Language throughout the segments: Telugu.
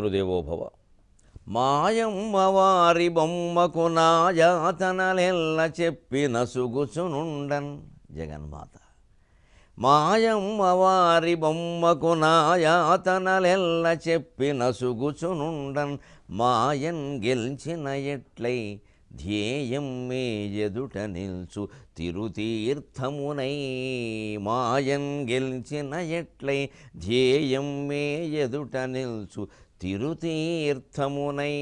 మాతృదేవోభవ మాయమ్మ వారి బొమ్మకు నా యాతనలెల్ల చెప్పిన సుగుచునుండన్ జగన్మాత మాయమ్మ వారి బొమ్మకు నా యాతనలెల్ల చెప్పిన సుగుచునుండన్ మాయన్ గెలిచిన ఎట్లై ధ్యేయం మే ఎదుట నిల్చు తిరుతీర్థమునై మాయన్ గెలిచిన ఎట్లై ధ్యేయం మే ఎదుట నిల్చు తిరుతీర్థమునై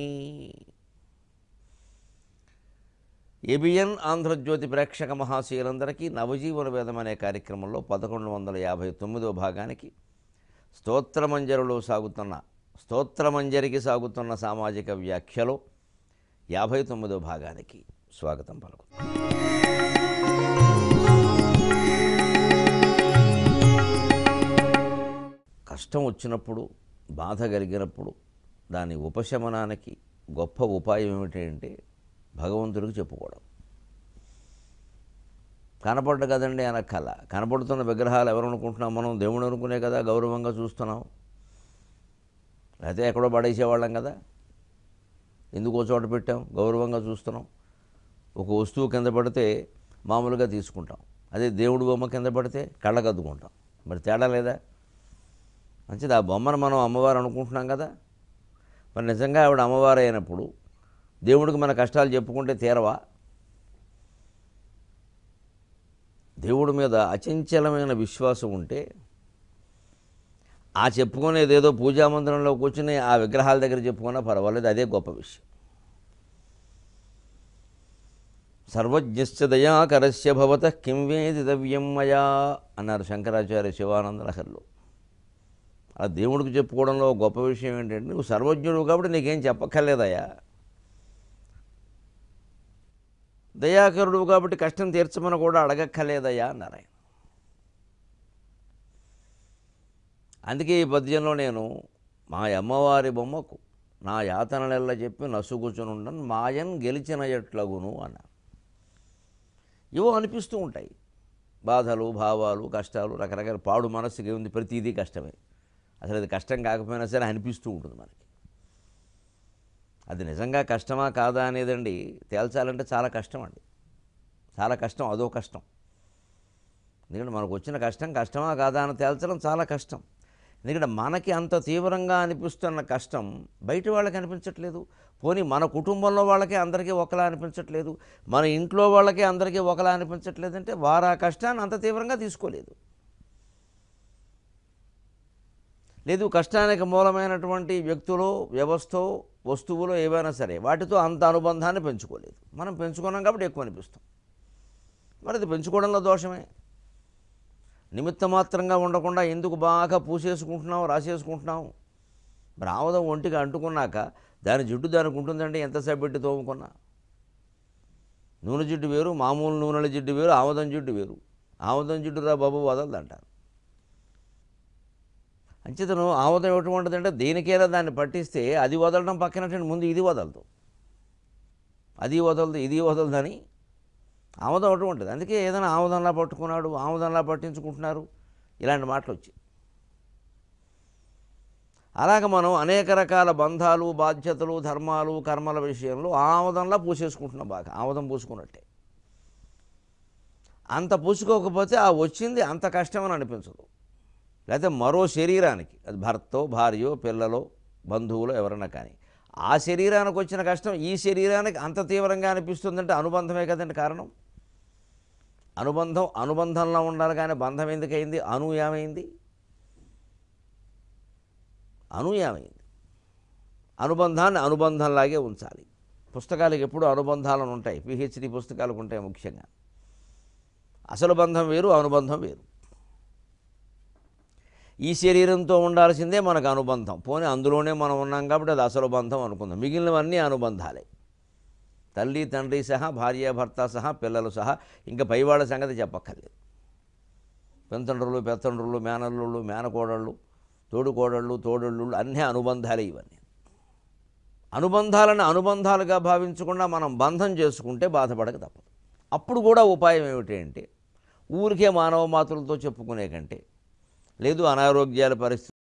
ఏబిఎన్ ఆంధ్రజ్యోతి ప్రేక్షక మహాశీలందరికీ నవజీవన వేదం అనే కార్యక్రమంలో పదకొండు వందల యాభై తొమ్మిదో భాగానికి స్తోత్రమంజరిలో సాగుతున్న స్తోత్రమంజరికి సాగుతున్న సామాజిక వ్యాఖ్యలో యాభై తొమ్మిదో భాగానికి స్వాగతం పలుకు కష్టం వచ్చినప్పుడు బాధ కలిగినప్పుడు దాని ఉపశమనానికి గొప్ప ఉపాయం ఏమిటంటే భగవంతుడికి చెప్పుకోవడం కనపడ్డ కదండి అనక్కల కనపడుతున్న విగ్రహాలు ఎవరు అనుకుంటున్నాం మనం దేవుడు అనుకునే కదా గౌరవంగా చూస్తున్నాం లేకపోతే ఎక్కడో పడేసేవాళ్ళం కదా ఎందుకో చోట పెట్టాం గౌరవంగా చూస్తున్నాం ఒక వస్తువు కింద పడితే మామూలుగా తీసుకుంటాం అదే దేవుడు బొమ్మ కింద పడితే కళ్ళకు అద్దుకుంటాం మరి తేడా లేదా మంచిది ఆ బొమ్మను మనం అమ్మవారు అనుకుంటున్నాం కదా మరి నిజంగా ఆవిడ అమ్మవారు అయినప్పుడు దేవుడికి మన కష్టాలు చెప్పుకుంటే తీరవా దేవుడి మీద అచంచలమైన విశ్వాసం ఉంటే ఆ చెప్పుకునేది ఏదో పూజా మందిరంలో కూర్చుని ఆ విగ్రహాల దగ్గర చెప్పుకున్నా పర్వాలేదు అదే గొప్ప విషయం సర్వజ్ఞశ్చ దయాకరస్య భవత కిం వేదితవ్యం మయా అన్నారు శంకరాచార్య శివానంద లహరిలో ఆ దేవుడికి చెప్పుకోవడంలో గొప్ప విషయం ఏంటంటే నువ్వు సర్వజ్ఞుడు కాబట్టి నీకేం చెప్పక్కర్లేదయ్యా దయాకరుడు కాబట్టి కష్టం తీర్చమని కూడా అడగక్కర్లేదయ్యా అన్నారు ఆయన అందుకే ఈ పద్యంలో నేను మా అమ్మవారి బొమ్మకు నా యాతనలెల్ల చెప్పి నసుగుచునుండను మాయన్ గెలిచిన ఎట్లగును అన్నారు ఇవో అనిపిస్తూ ఉంటాయి బాధలు భావాలు కష్టాలు రకరకాల పాడు మనస్సుకి ఉంది ప్రతిదీ కష్టమే అసలు అది కష్టం కాకపోయినా సరే అనిపిస్తూ ఉంటుంది మనకి అది నిజంగా కష్టమా కాదా అనేదండి తేల్చాలంటే చాలా కష్టం అండి చాలా కష్టం అదో కష్టం ఎందుకంటే మనకు వచ్చిన కష్టం కష్టమా కాదా అని తేల్చడం చాలా కష్టం ఎందుకంటే మనకి అంత తీవ్రంగా అనిపిస్తున్న కష్టం బయట వాళ్ళకి అనిపించట్లేదు పోనీ మన కుటుంబంలో వాళ్ళకే అందరికీ ఒకలా అనిపించట్లేదు మన ఇంట్లో వాళ్ళకే అందరికీ ఒకలా అనిపించట్లేదు అంటే వారు ఆ కష్టాన్ని అంత తీవ్రంగా తీసుకోలేదు లేదు కష్టానికి మూలమైనటువంటి వ్యక్తులు వ్యవస్థ వస్తువులు ఏవైనా సరే వాటితో అంత అనుబంధాన్ని పెంచుకోలేదు మనం పెంచుకున్నాం కాబట్టి ఎక్కువ అనిపిస్తాం మరి అది పెంచుకోవడంలో దోషమే నిమిత్త మాత్రంగా ఉండకుండా ఎందుకు బాగా పూసేసుకుంటున్నాం రాసేసుకుంటున్నాం మరి ఆముదం ఒంటికి అంటుకున్నాక దాని జిడ్డు దానికి ఉంటుందండి ఎంతసేపు పెట్టి తోముకున్నా నూనె జిడ్డు వేరు మామూలు నూనెల జిడ్డు వేరు ఆముదం జిడ్డు వేరు ఆముదం జిడ్డు రా బాబు వదలదు అంటారు అంచేతను ఆముదం ఎటువంటిదంటే దేనికైనా దాన్ని పట్టిస్తే అది వదలడం పక్కన ముందు ఇది వదలదు అది వదలదు ఇది వదలదని ఆముదం అటువంటిది అందుకే ఏదైనా ఆముదంలా పట్టుకున్నాడు ఆముదంలా పట్టించుకుంటున్నారు ఇలాంటి మాటలు వచ్చాయి అలాగ మనం అనేక రకాల బంధాలు బాధ్యతలు ధర్మాలు కర్మల విషయంలో ఆముదంలా పూసేసుకుంటున్నాం బాగా ఆముదం పూసుకున్నట్టే అంత పూసుకోకపోతే ఆ వచ్చింది అంత కష్టమని అనిపించదు లేకపోతే మరో శరీరానికి అది భర్తో భార్యో పిల్లలో బంధువులు ఎవరైనా కానీ ఆ శరీరానికి వచ్చిన కష్టం ఈ శరీరానికి అంత తీవ్రంగా అనిపిస్తుందంటే అనుబంధమే కదండి కారణం అనుబంధం అనుబంధంలో ఉండాలి కానీ బంధం ఎందుకైంది అను ఏమైంది అను ఏమైంది అనుబంధాన్ని అనుబంధంలాగే ఉంచాలి పుస్తకాలకు ఎప్పుడు అనుబంధాలను ఉంటాయి పిహెచ్డి పుస్తకాలకు ఉంటాయి ముఖ్యంగా అసలు బంధం వేరు అనుబంధం వేరు ఈ శరీరంతో ఉండాల్సిందే మనకు అనుబంధం పోనీ అందులోనే మనం ఉన్నాం కాబట్టి అది అసలు బంధం అనుకుందాం మిగిలినవన్నీ అనుబంధాలే తల్లి తండ్రి సహా భార్య భర్త సహా పిల్లలు సహా ఇంకా పైవాళ్ళ సంగతి చెప్పక్కర్లేదు పెంతండ్రులు పెత్తండ్రులు మేనల్లుళ్ళు మేనకోడళ్ళు తోడుకోడళ్ళు తోడళ్ళు అన్నీ అనుబంధాలే ఇవన్నీ అనుబంధాలను అనుబంధాలుగా భావించకుండా మనం బంధం చేసుకుంటే బాధపడక తప్పదు అప్పుడు కూడా ఉపాయం ఏమిటి అంటే ఊరికే మానవ మాతృలతో చెప్పుకునే కంటే లేదు అనారోగ్యాల పరిస్థితి